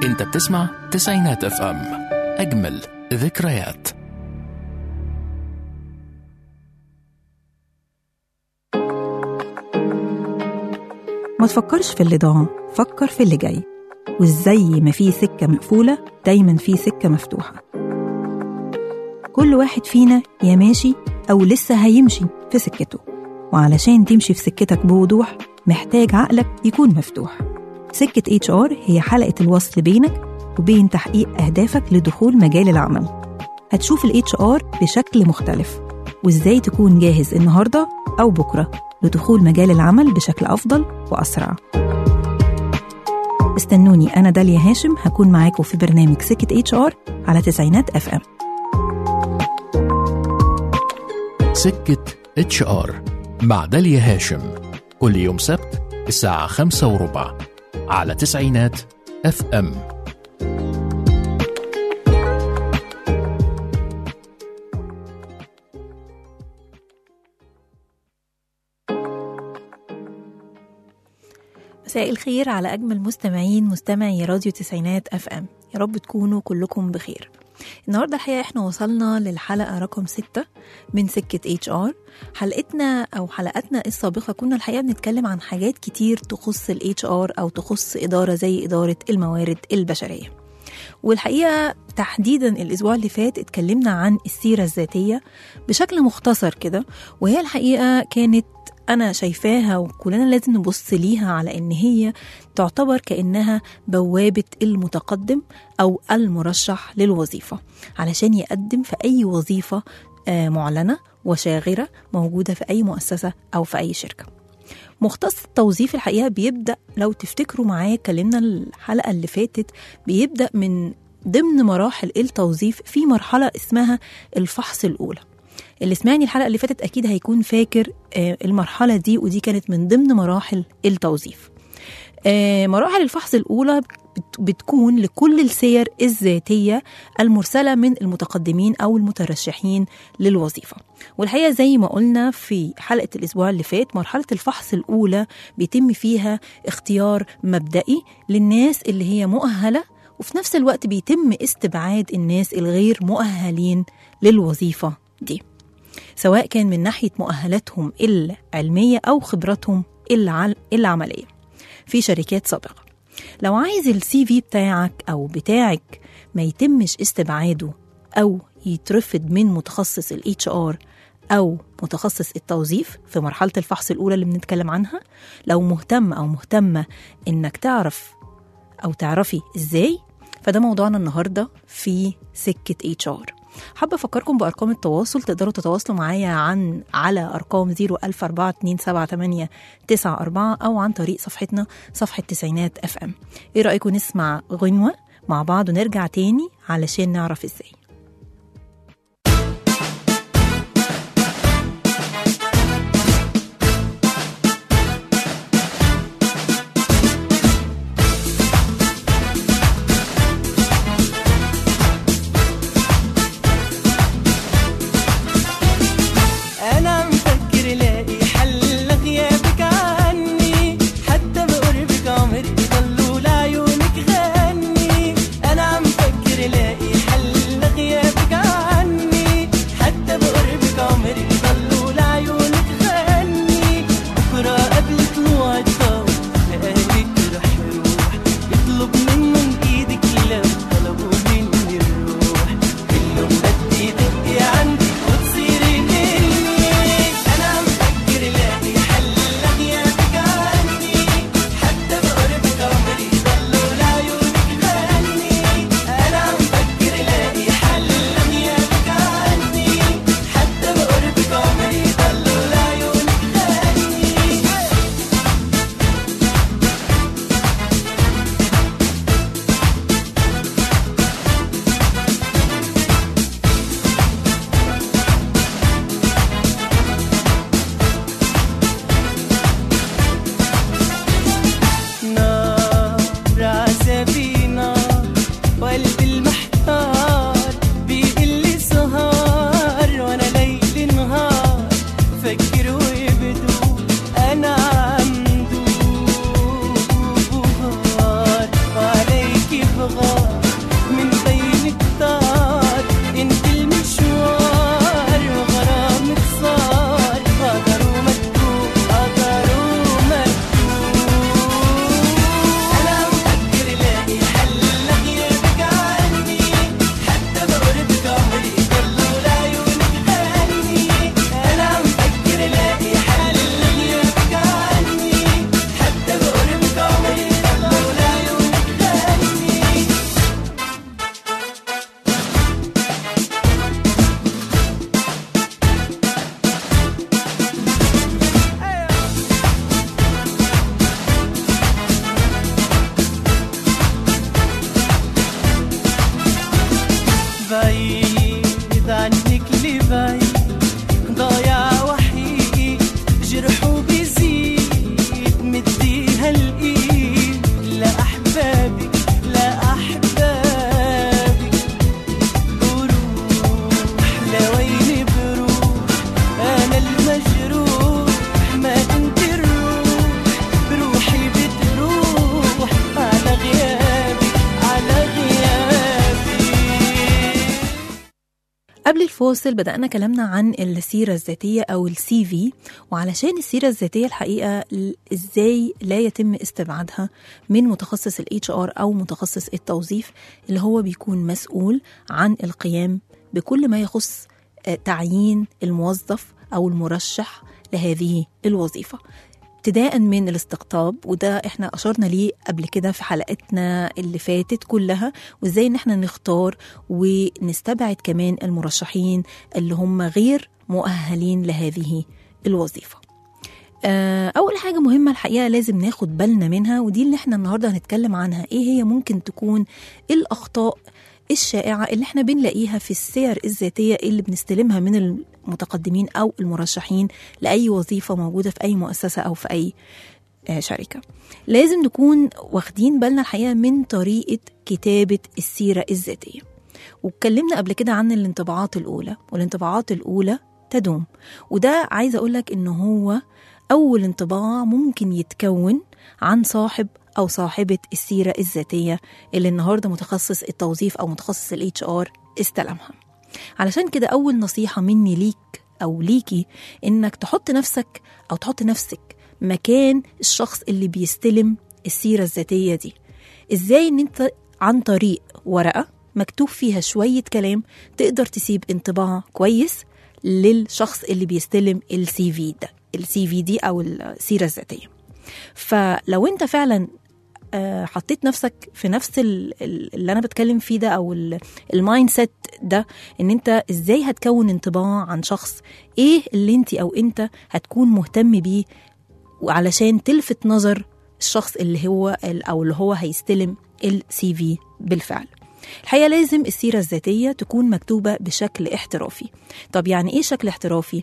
انت بتسمع تسعينات اف ام اجمل ذكريات ما تفكرش في اللي ضاع فكر في اللي جاي وازاي ما في سكة مقفولة دايما في سكة مفتوحة كل واحد فينا يا ماشي أو لسه هيمشي في سكته وعلشان تمشي في سكتك بوضوح محتاج عقلك يكون مفتوح سكة HR هي حلقة الوصل بينك وبين تحقيق أهدافك لدخول مجال العمل هتشوف ال HR بشكل مختلف وإزاي تكون جاهز النهاردة أو بكرة لدخول مجال العمل بشكل أفضل وأسرع استنوني أنا داليا هاشم هكون معاكم في برنامج سكة HR على تسعينات اف ام سكة اتش ار مع داليا هاشم كل يوم سبت الساعة خمسة وربع على تسعينات اف ام مساء الخير على أجمل مستمعين مستمعي راديو تسعينات اف ام يا رب تكونوا كلكم بخير النهاردة الحقيقة احنا وصلنا للحلقة رقم ستة من سكة اتش ار حلقتنا أو حلقاتنا السابقة كنا الحقيقة بنتكلم عن حاجات كتير تخص الاتش ار أو تخص إدارة زي إدارة الموارد البشرية والحقيقة تحديدا الأسبوع اللي فات اتكلمنا عن السيرة الذاتية بشكل مختصر كده وهي الحقيقة كانت أنا شايفاها وكلنا لازم نبص ليها على إن هي تعتبر كأنها بوابة المتقدم أو المرشح للوظيفة علشان يقدم في أي وظيفة آه، معلنة وشاغرة موجودة في أي مؤسسة أو في أي شركة مختص التوظيف الحقيقة بيبدأ لو تفتكروا معايا اتكلمنا الحلقة اللي فاتت بيبدأ من ضمن مراحل التوظيف في مرحلة اسمها الفحص الأولى اللي سمعني الحلقة اللي فاتت أكيد هيكون فاكر آه، المرحلة دي ودي كانت من ضمن مراحل التوظيف آه، مراحل الفحص الأولى بت- بتكون لكل السير الذاتية المرسلة من المتقدمين أو المترشحين للوظيفة والحقيقة زي ما قلنا في حلقة الأسبوع اللي فات مرحلة الفحص الأولى بيتم فيها اختيار مبدئي للناس اللي هي مؤهلة وفي نفس الوقت بيتم استبعاد الناس الغير مؤهلين للوظيفة دي سواء كان من ناحية مؤهلاتهم العلمية أو خبراتهم العل- العملية في شركات سابقة لو عايز السي في بتاعك أو بتاعك ما يتمش استبعاده أو يترفض من متخصص ال HR أو متخصص التوظيف في مرحلة الفحص الأولى اللي بنتكلم عنها لو مهتم أو مهتمة إنك تعرف أو تعرفي إزاي فده موضوعنا النهاردة في سكة HR حابة أفكركم بأرقام التواصل تقدروا تتواصلوا معايا عن على أرقام 014278994 أو عن طريق صفحتنا صفحة تسعينات اف ام إيه رأيكم نسمع غنوة مع بعض ونرجع تاني علشان نعرف إزاي انا مفكر الاقي حل لغيابك عني حتى بقربك عمري ضلوا لعيونك غني انا مفكر الاقي حل لغيابك عني حتى بقربك عمري ضلوا لعيونك غني بكره قبل طلوع الضوء لقاك رح يروح يطلب منهم ايدك لو طلبوا مني الروح كله مد ايدك عندي وتصيري مني انا مفكر الاقي حل لغيابك عني حتى بقربك عمري ضلوا لعيونك غني انا مفكر الاقي حل لغيابك عني حتى بقربك عمري ضلوا لعيونك غني قبل الفاصل بدأنا كلامنا عن السيرة الذاتية أو السي في وعلشان السيرة الذاتية الحقيقة ل- إزاي لا يتم استبعادها من متخصص ال HR أو متخصص التوظيف اللي هو بيكون مسؤول عن القيام بكل ما يخص آه، تعيين الموظف أو المرشح لهذه الوظيفة ابتداء من الاستقطاب وده احنا اشرنا ليه قبل كده في حلقتنا اللي فاتت كلها وازاي ان احنا نختار ونستبعد كمان المرشحين اللي هم غير مؤهلين لهذه الوظيفه آه، اول حاجه مهمه الحقيقه لازم ناخد بالنا منها ودي اللي احنا النهارده هنتكلم عنها ايه هي ممكن تكون الاخطاء الشائعه اللي احنا بنلاقيها في السير الذاتيه اللي بنستلمها من المتقدمين او المرشحين لاي وظيفه موجوده في اي مؤسسه او في اي آه، شركه لازم نكون واخدين بالنا الحقيقه من طريقه كتابه السيره الذاتيه واتكلمنا قبل كده عن الانطباعات الاولى والانطباعات الاولى تدوم وده عايزه اقول لك ان هو اول انطباع ممكن يتكون عن صاحب او صاحبه السيره الذاتيه اللي النهارده متخصص التوظيف او متخصص الاتش ار استلمها علشان كده اول نصيحه مني ليك او ليكي انك تحط نفسك او تحط نفسك مكان الشخص اللي بيستلم السيره الذاتيه دي ازاي ان انت عن طريق ورقه مكتوب فيها شويه كلام تقدر تسيب انطباع كويس للشخص اللي بيستلم السي في ده السي في دي او السيره الذاتيه فلو انت فعلا آه، حطيت نفسك في نفس ال- ال- اللي انا بتكلم فيه ده او ال- المايند سيت ده ان انت ازاي هتكون انطباع عن شخص ايه اللي انت او انت هتكون مهتم بيه وعلشان تلفت نظر الشخص اللي هو او اللي هو هيستلم السي في بالفعل الحقيقه لازم السيره الذاتيه تكون مكتوبه بشكل احترافي طب يعني ايه شكل احترافي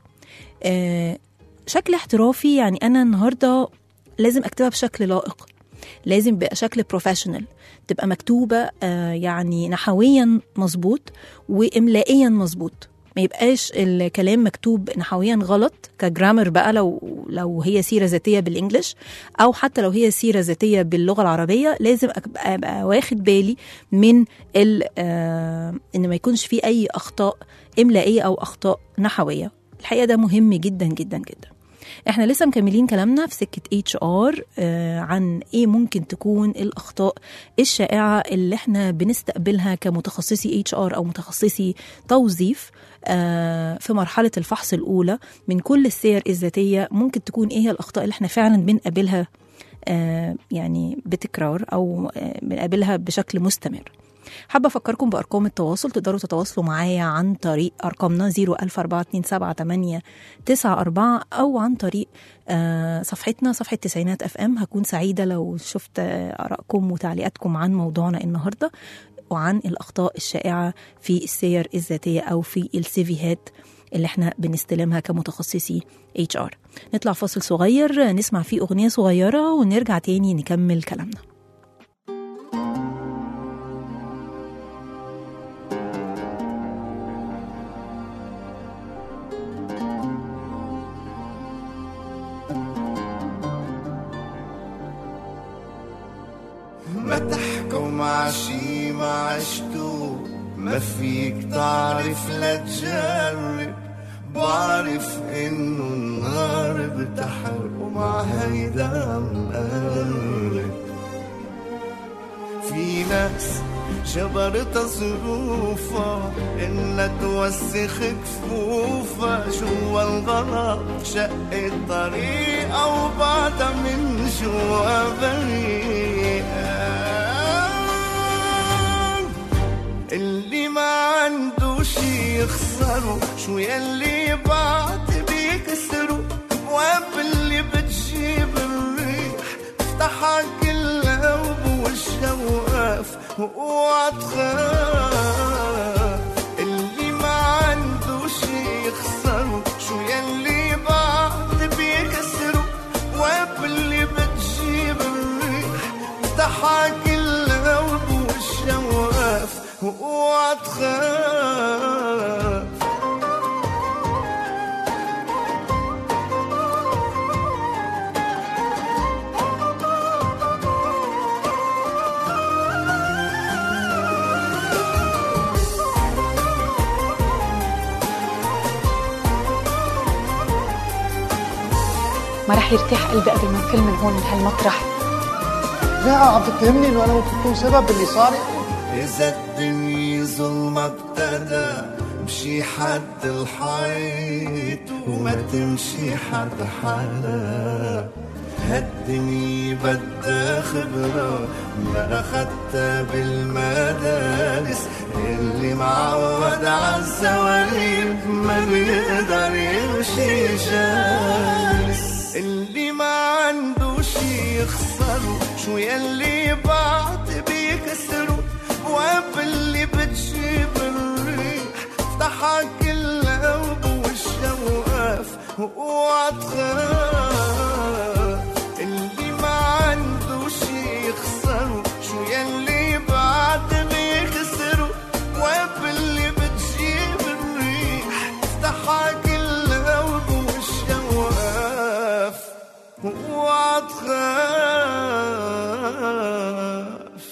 آه شكل احترافي يعني انا النهارده لازم اكتبها بشكل لائق لازم بقى شكل بروفيشنال تبقى مكتوبه آه يعني نحويا مظبوط واملائيا مظبوط ما يبقاش الكلام مكتوب نحويا غلط كجرامر بقى لو لو هي سيره ذاتيه بالانجلش او حتى لو هي سيره ذاتيه باللغه العربيه لازم ابقى, أبقى واخد بالي من ال آه ان ما يكونش في اي اخطاء املائيه او اخطاء نحويه الحقيقه ده مهم جدا جدا جدا احنا لسه مكملين كلامنا في سكه اتش ار عن ايه ممكن تكون الاخطاء الشائعه اللي احنا بنستقبلها كمتخصصي اتش ار او متخصصي توظيف آه، في مرحله الفحص الاولى من كل السير الذاتيه ممكن تكون ايه هي الاخطاء اللي احنا فعلا بنقابلها آه، يعني بتكرار او آه، بنقابلها بشكل مستمر حابة أفكركم بأرقام التواصل تقدروا تتواصلوا معايا عن طريق أرقامنا 014278994 أو عن طريق آه، صفحتنا صفحة تسعينات أف أم هكون سعيدة لو شفت آه، آرائكم وتعليقاتكم عن موضوعنا النهاردة وعن الأخطاء الشائعة في السير الذاتية أو في السيفيهات اللي احنا بنستلمها كمتخصصي اتش ار نطلع فاصل صغير نسمع فيه أغنية صغيرة ونرجع تاني نكمل كلامنا ما تحكم عشي ما عشتو ما فيك تعرف لا تجرب بعرف انه النار بتحرق ومع هيدا مقرب في ناس جبرتها ظروفها إنها توسخ كفوفها جوا الغرق شق الطريق وبعدها من جوا بريئة اللي ما عنده شي يخسره شو يلي بعد بيكسره واب اللي بتجيب الريح افتحها كلها وبوشها وقف واوعى تخاف اللي ما عنده شي يخسره شو يلي بعد بيكسره واب اللي بتجيب الريح افتحها كلها وبوشها وقف واوعى تخاف رح يرتاح قلبي قبل ما نفل من هون من هالمطرح لا عم تتهمني انه انا ممكن اكون سبب باللي صار إذا الدنيا ظلم ابتدى امشي حد الحيط وما تمشي حد حدا هالدنيا بدها خبرة ما أخدتها بالمدارس اللي معود عالزوايب ما بيقدر يمشي جالس اللي ما عنده شي يخسره شو يلي بعد بيكسره وقبل اللي بتجيب الريح افتحها كل قلب والشوقف واوعى تخاف اللي ما عنده شي يخسره شو يلي بعد بيكسره وقبل اللي بتجيب الريح افتحها كل قلب والشوقف واوعى تخاف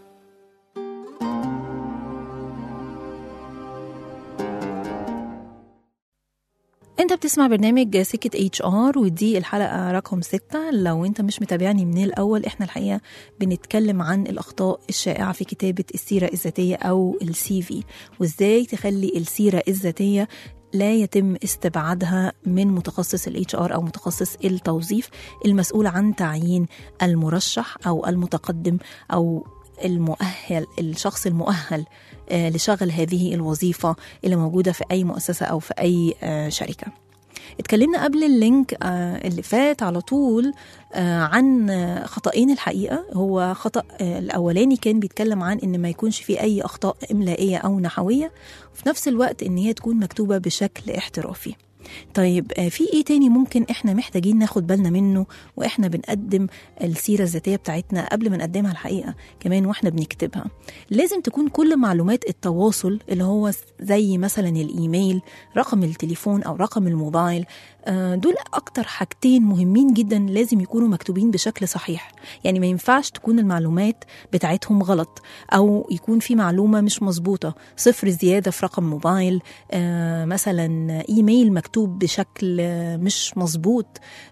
انت بتسمع برنامج سكة اتش ار ودي الحلقة رقم ستة لو انت مش متابعني من الاول احنا الحقيقة بنتكلم عن الاخطاء الشائعة في كتابة السيرة الذاتية او السي في وازاي تخلي السيرة الذاتية لا يتم استبعادها من متخصص الاتش ار او متخصص التوظيف المسؤول عن تعيين المرشح او المتقدم او المؤهل الشخص المؤهل آه، لشغل هذه الوظيفة اللي موجودة في أي مؤسسة أو في أي آه، شركة اتكلمنا قبل اللينك آه، اللي فات على طول آه، عن آه، خطأين الحقيقة هو خطأ آه، الأولاني كان بيتكلم عن إن ما يكونش فيه أي أخطاء إملائية أو نحوية وفي نفس الوقت إن هي تكون مكتوبة بشكل احترافي طيب آه، في ايه تاني ممكن احنا محتاجين ناخد بالنا منه واحنا بنقدم السيره الذاتيه بتاعتنا قبل ما نقدمها الحقيقه كمان واحنا بنكتبها لازم تكون كل معلومات التواصل اللي هو زي مثلا الايميل رقم التليفون او رقم الموبايل آه، دول اكتر حاجتين مهمين جدا لازم يكونوا مكتوبين بشكل صحيح يعني ما ينفعش تكون المعلومات بتاعتهم غلط او يكون في معلومه مش مظبوطه صفر زياده في رقم موبايل آه، مثلا ايميل مكتوب بشكل آه، مش مظبوط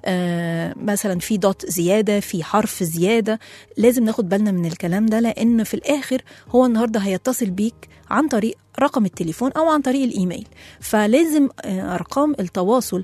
آه، مثلا في دوت زياده في حرف زياده لازم ناخد بالنا من الكلام ده لان في الاخر هو النهارده هيتصل بيك عن طريق رقم التليفون او عن طريق الايميل فلازم آه، ارقام التواصل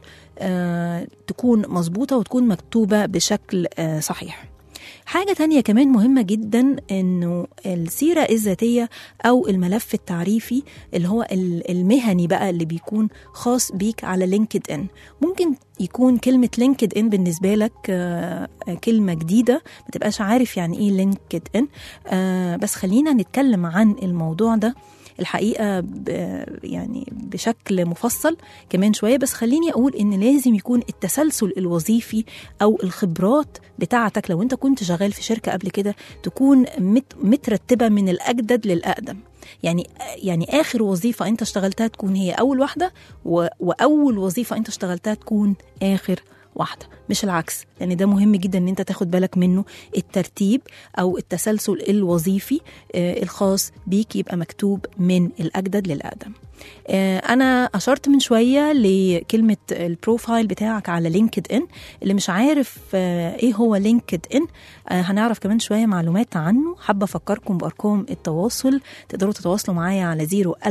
آه، تكون مظبوطه وتكون مكتوبه بشكل آه، صحيح حاجة تانية كمان مهمة جدا انه السيرة الذاتية او الملف التعريفي اللي هو ال- المهني بقى اللي بيكون خاص بيك على لينكد ان ممكن يكون كلمة لينكد ان بالنسبة لك آه، آه، كلمة جديدة ما تبقاش عارف يعني ايه لينكد ان آه، بس خلينا نتكلم عن الموضوع ده الحقيقه ب يعني بشكل مفصل كمان شويه بس خليني اقول ان لازم يكون التسلسل الوظيفي او الخبرات بتاعتك لو انت كنت شغال في شركه قبل كده تكون مت مترتبه من الاجدد للاقدم يعني يعني اخر وظيفه انت اشتغلتها تكون هي اول واحده و- واول وظيفه انت اشتغلتها تكون اخر واحده مش العكس لان ده مهم جدا ان انت تاخد بالك منه الترتيب او التسلسل الوظيفي آه، الخاص بيك يبقى مكتوب من الاجدد للاقدم آه، انا اشرت من شويه لكلمه البروفايل بتاعك على لينكد ان اللي مش عارف آه، ايه هو لينكد ان آه، هنعرف كمان شويه معلومات عنه حابه افكركم بارقام التواصل تقدروا تتواصلوا معايا على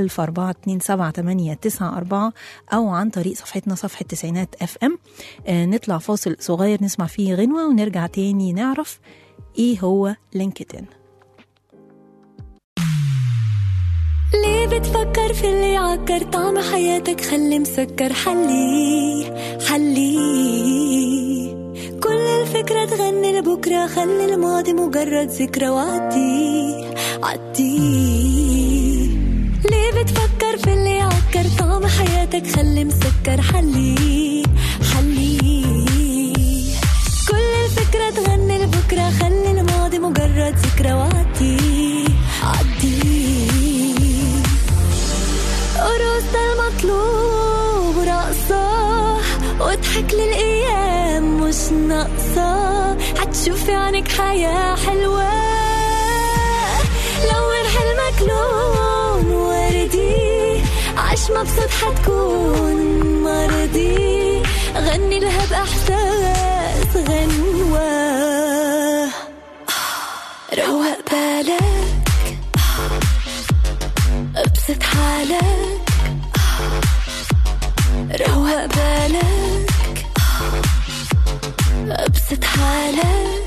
014278994 او عن طريق صفحتنا صفحه تسعينات اف ام نطلع فاصل صغير نسمع فيه غنوه ونرجع تاني نعرف ايه هو لينكد ان ليه بتفكر في اللي عكر طعم حياتك خلي مسكر حلي حلي كل الفكرة تغني لبكرة خلي الماضي مجرد ذكرى وعدي عدي ليه بتفكر في اللي عكر طعم حياتك خلي مسكر حلي حلي كل الفكرة تغني لبكرة خلي الماضي مجرد ذكرى وعدي عدي قروس ده المطلوب ورقصة واضحك للأيام مش ناقصة هتشوفي عنك حياة حلوة لون حلمك لون وردي عيش مبسوط حتكون مرضي غني لها بإحساس غنوة روق بالك ابسط حالك روق بالك ابسط حالك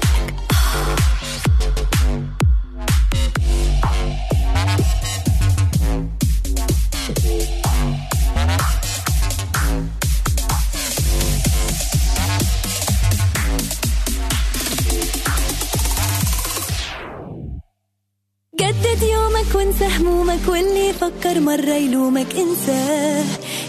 جدد يومك وانسى همومك واللي يفكر مرة يلومك انساه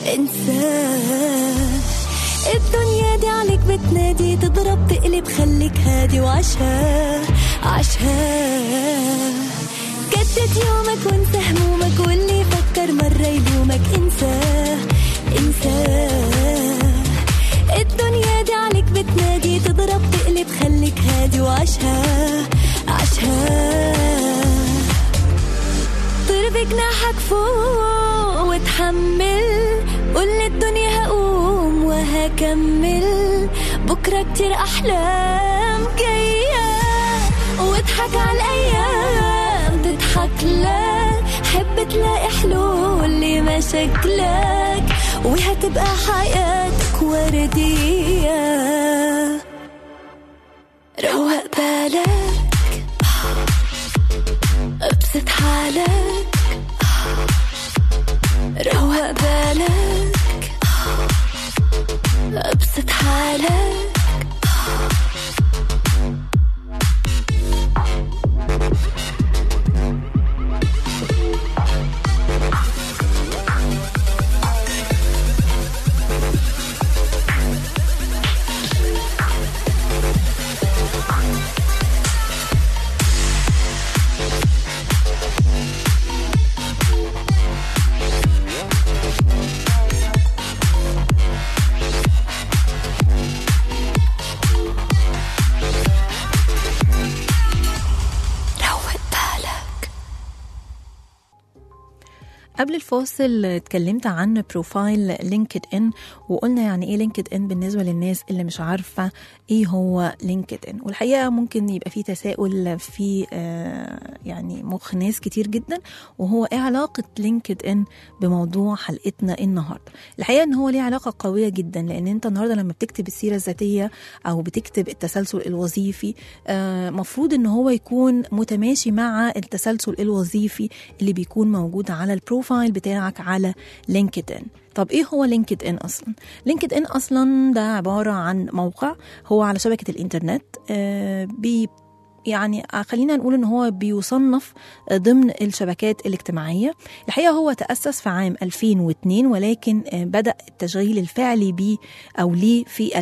انساه الدنيا دي عليك بتنادي تضرب تقلب خليك هادي وعشها عشها جدد يومك وانسى همومك واللي يفكر مرة يلومك انساه انساه الدنيا دي عليك بتنادي تضرب تقلب خليك هادي وعشها عشها طير بجناحك فوق وتحمل قول للدنيا هقوم وهكمل بكرة كتير أحلام جاية واضحك على الأيام تضحك لك حب تلاقي حلول لمشاكلك وهتبقى حياتك وردية روق بالك ابسط حالك روق بالك ابسط حالك روق بالك قبل الفاصل اتكلمت عن بروفايل لينكد ان وقلنا يعني ايه لينكد ان بالنسبه للناس اللي مش عارفه ايه هو لينكد ان والحقيقه ممكن يبقى في تساؤل في آه، يعني مخ ناس كتير جدا وهو ايه علاقه لينكد ان بموضوع حلقتنا النهارده الحقيقه ان هو ليه علاقه قويه جدا لان انت النهارده لما بتكتب السيره الذاتيه او بتكتب التسلسل الوظيفي آه، مفروض ان هو يكون متماشي مع التسلسل الوظيفي اللي بيكون موجود على البروفايل بتاعك على لينكد ان طب ايه هو لينكد ان اصلا لينكد ان اصلا ده عباره عن موقع هو على شبكه الانترنت آه، بي يعني خلينا نقول ان هو بيصنف ضمن الشبكات الاجتماعيه الحقيقه هو تاسس في عام 2002 ولكن بدا التشغيل الفعلي بيه او ليه في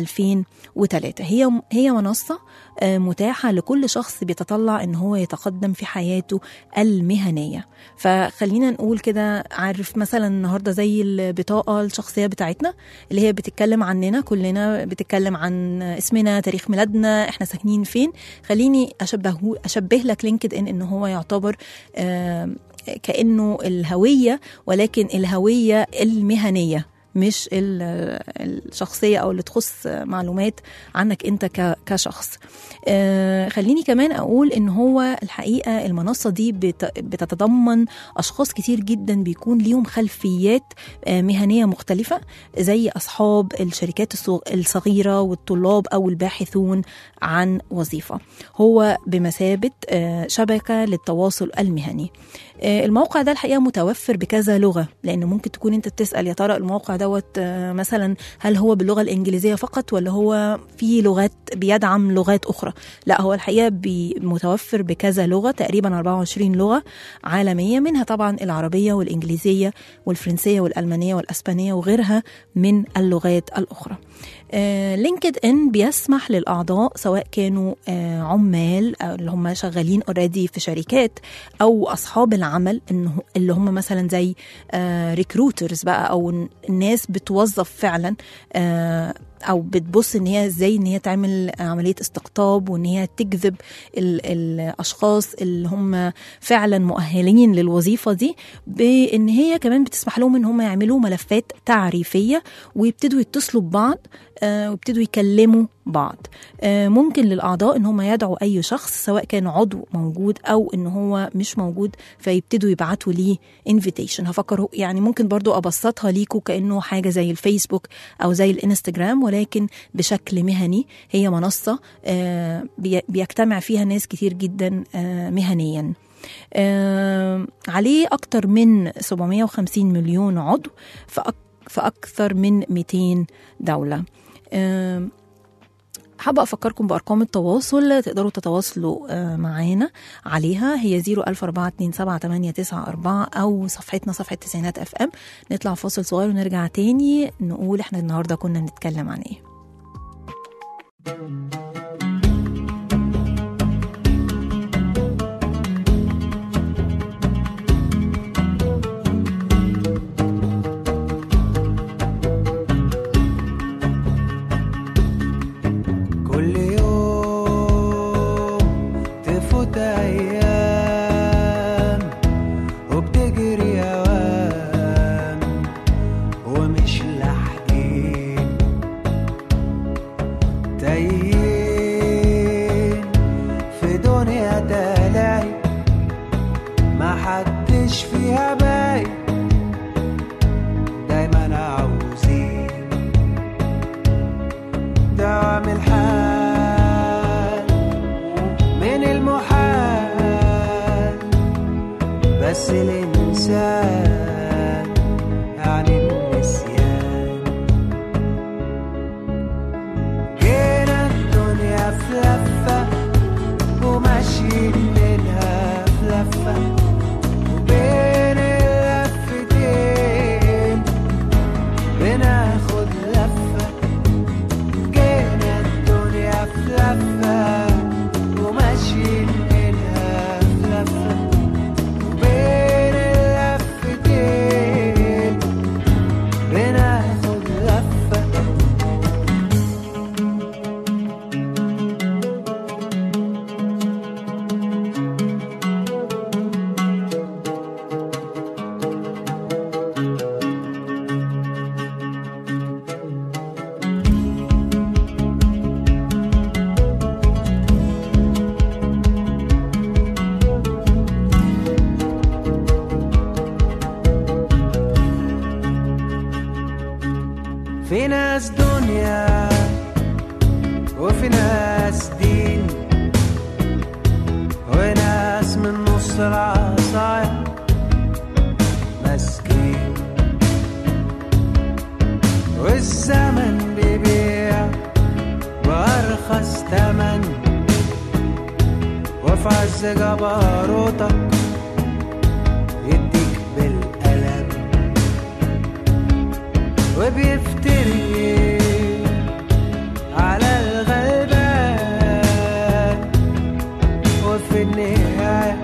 2003 هي هي منصه متاحه لكل شخص بيتطلع ان هو يتقدم في حياته المهنيه فخلينا نقول كده عارف مثلا النهارده زي البطاقه الشخصيه بتاعتنا اللي هي بتتكلم عننا كلنا بتتكلم عن اسمنا تاريخ ميلادنا احنا ساكنين فين خليني اشبهه اشبه لك لينكد ان ان هو يعتبر آم، كانه الهويه ولكن الهويه المهنيه مش ال- الشخصيه او اللي تخص معلومات عنك انت ك- كشخص آه، خليني كمان اقول ان هو الحقيقه المنصه دي بت- بتتضمن اشخاص كتير جدا بيكون ليهم خلفيات آه، مهنيه مختلفه زي اصحاب الشركات الصغ- الصغيره والطلاب او الباحثون عن وظيفه هو بمثابه آه، شبكه للتواصل المهني آه، الموقع ده الحقيقه متوفر بكذا لغه لان ممكن تكون انت بتسال يا ترى الموقع دوت آه، مثلا هل هو باللغه الانجليزيه فقط ولا هو في لغات بيدعم لغات اخرى لا هو الحقيقه بي- متوفر بكذا لغه تقريبا 24 لغه عالميه منها طبعا العربيه والانجليزيه والفرنسيه والالمانيه والاسبانيه وغيرها من اللغات الاخرى لينكد ان بيسمح للاعضاء سواء كانوا آه، عمال أو اللي هم شغالين اوريدي في شركات او اصحاب العمل انه اللي هم مثلا زي ريكروترز بقى او الناس بتوظف فعلا آه، او بتبص ان هي ازاي ان هي تعمل عمليه استقطاب وان هي تجذب ال- الاشخاص اللي هم فعلا مؤهلين للوظيفه دي بان هي كمان بتسمح لهم ان هم يعملوا ملفات تعريفيه ويبتدوا يتصلوا ببعض آه، ويبتدوا يكلموا بعض آه، ممكن للأعضاء إن هم يدعوا أي شخص سواء كان عضو موجود أو إن هو مش موجود فيبتدوا يبعتوا ليه انفيتيشن هفكر يعني ممكن برضو أبسطها ليكوا كأنه حاجة زي الفيسبوك أو زي الانستجرام ولكن بشكل مهني هي منصة آه، بي- بيجتمع فيها ناس كتير جدا آه، مهنيا آه، عليه أكتر من 750 مليون عضو في أك- في أكثر من 200 دولة آه، حابة أفكركم بأرقام التواصل تقدروا تتواصلوا آه، معانا عليها هي 004278994 أو صفحتنا صفحة تسعينات اف ام نطلع فاصل صغير ونرجع تاني نقول احنا النهاردة كنا نتكلم عن ايه كل يوم تفوت ايام وبتجري اوام ومش لاحقين تايهين في دنيا تلاهي ما حدش فيها باين دايما عاوزين دوام الحال من المحال بس الإنسان يعني النسيان جينا الدنيا في لفة وماشيين منها في لفة وبين اللفتين بناخد لفة جينا الدنيا في لفة وماشيين منها في لفة وبين اللفتين بناخد لفة في ناس دنيا وفي ناس دين وناس من نص العصاية مسكين والزمن بيبيع بأرخص تمن وفي عز جبروتك يديك بالقلم وبيفتري على الغلبان وفي النهاية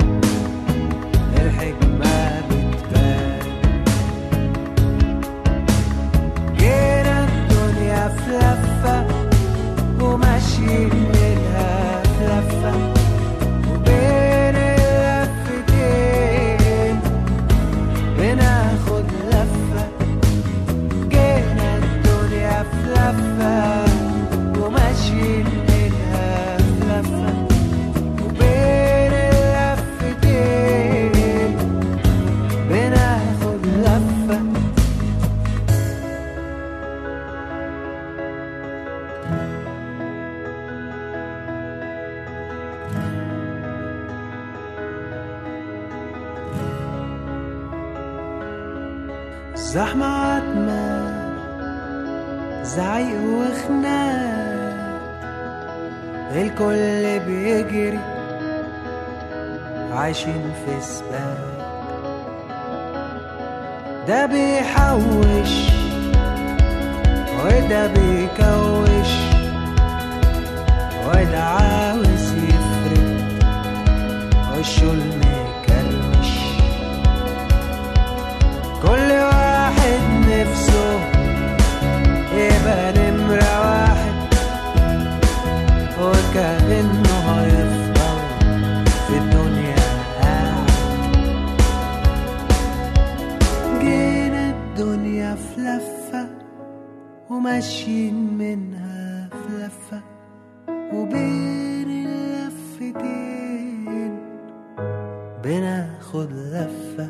الحكمة بتبان جينا الدنيا في لفة وماشيين منها في لفة وبين اللفتين بناخد لفة جينا الدنيا في لفة وماشيين منها في لفة وبين اللفتين بناخد لفة زحمة عتمة زعيق وخناق الكل بيجري عايشين في سباق ده بيحوش وده بيكوش وده عاوز يفرق وشه المكرمش كل واحد نفسه يبقى نمرة واحد وكأنه هيفضل في الدنيا قاعد جينا الدنيا في لفة وماشيين منها في لفة ناخد لفة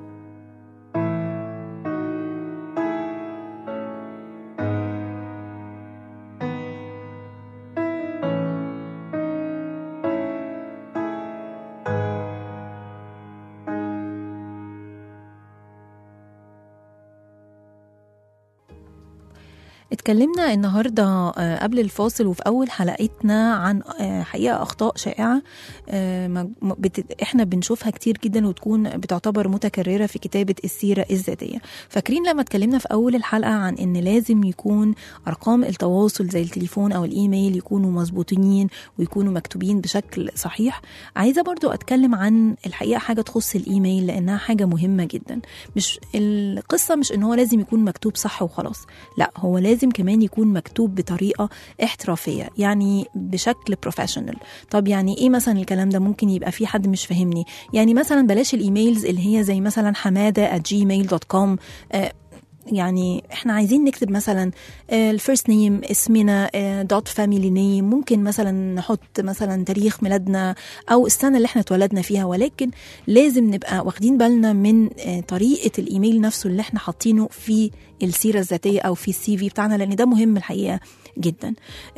اتكلمنا النهاردة آه، قبل الفاصل وفي أول حلقتنا عن آه، حقيقة أخطاء شائعة آه، مج- م- بت- احنا بنشوفها كتير جدا وتكون بتعتبر متكررة في كتابة السيرة الذاتية فاكرين لما اتكلمنا في أول الحلقة عن إن لازم يكون أرقام التواصل زي التليفون أو الإيميل يكونوا مظبوطين ويكونوا مكتوبين بشكل صحيح عايزة برضو أتكلم عن الحقيقة حاجة تخص الإيميل لأنها حاجة مهمة جدا مش القصة مش إن هو لازم يكون مكتوب صح وخلاص لا هو لازم كمان يكون مكتوب بطريقة احترافية يعني بشكل بروفيشنال طب يعني ايه مثلا الكلام ده ممكن يبقى في حد مش فاهمني يعني مثلا بلاش الايميلز اللي هي زي مثلا حمادة at gmail.com آه يعني احنا عايزين نكتب مثلا الفيرست نيم اسمنا دوت فاميلي نيم ممكن مثلا نحط مثلا تاريخ ميلادنا او السنه اللي احنا اتولدنا فيها ولكن لازم نبقى واخدين بالنا من آه، طريقه الايميل نفسه اللي احنا حاطينه في السيره الذاتيه او في السي في بتاعنا لان ده مهم الحقيقه جدا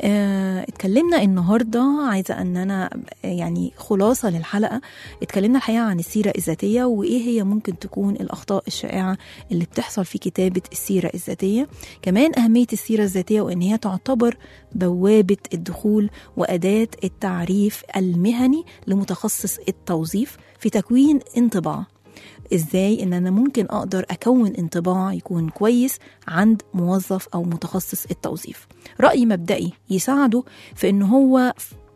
اه اتكلمنا النهارده عايزه ان انا آه، يعني خلاصه للحلقه اتكلمنا الحقيقه عن السيره الذاتيه وايه هي ممكن تكون الاخطاء الشائعه اللي بتحصل في كتابه السيره الذاتيه كمان اهميه السيره الذاتيه وان هي تعتبر بوابه الدخول واداه التعريف المهني لمتخصص التوظيف في تكوين انطباع ازاي ان انا ممكن اقدر اكون انطباع يكون كويس عند موظف او متخصص التوظيف راي مبدئي يساعده في ان هو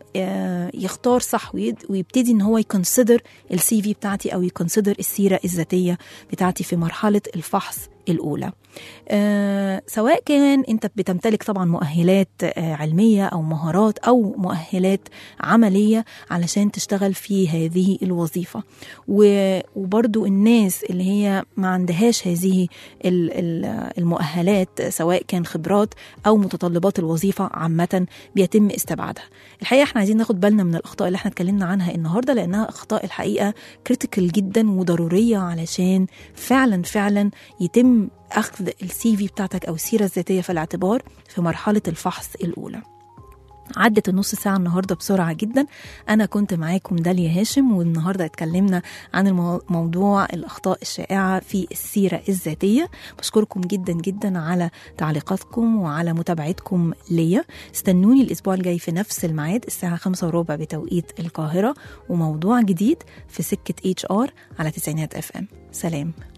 آه، يختار صح ويد- ويبتدي ان هو يكونسيدر السي في بتاعتي او يكونسيدر السيره الذاتيه بتاعتي في مرحله الفحص الاولى آه، سواء كان انت بتمتلك طبعا مؤهلات آه، علميه او مهارات او مؤهلات عمليه علشان تشتغل في هذه الوظيفه و- وبرضو الناس اللي هي ما عندهاش هذه ال- ال- المؤهلات سواء كان خبرات او متطلبات الوظيفه عامه بيتم استبعادها الحقيقه احنا عايزين ناخد بالنا من الاخطاء اللي احنا اتكلمنا عنها النهارده لانها اخطاء الحقيقه كريتيكال جدا وضروريه علشان فعلا فعلا يتم اخذ السي في بتاعتك او السيره الذاتيه في الاعتبار في مرحله الفحص الاولى عدت النص ساعة النهاردة بسرعة جدا أنا كنت معاكم داليا هاشم والنهاردة اتكلمنا عن المو- موضوع الأخطاء الشائعة في السيرة الذاتية بشكركم جدا جدا على تعليقاتكم وعلى متابعتكم ليا استنوني الأسبوع الجاي في نفس الميعاد الساعة خمسة وربع بتوقيت القاهرة وموضوع جديد في سكة اتش ار على تسعينات اف ام سلام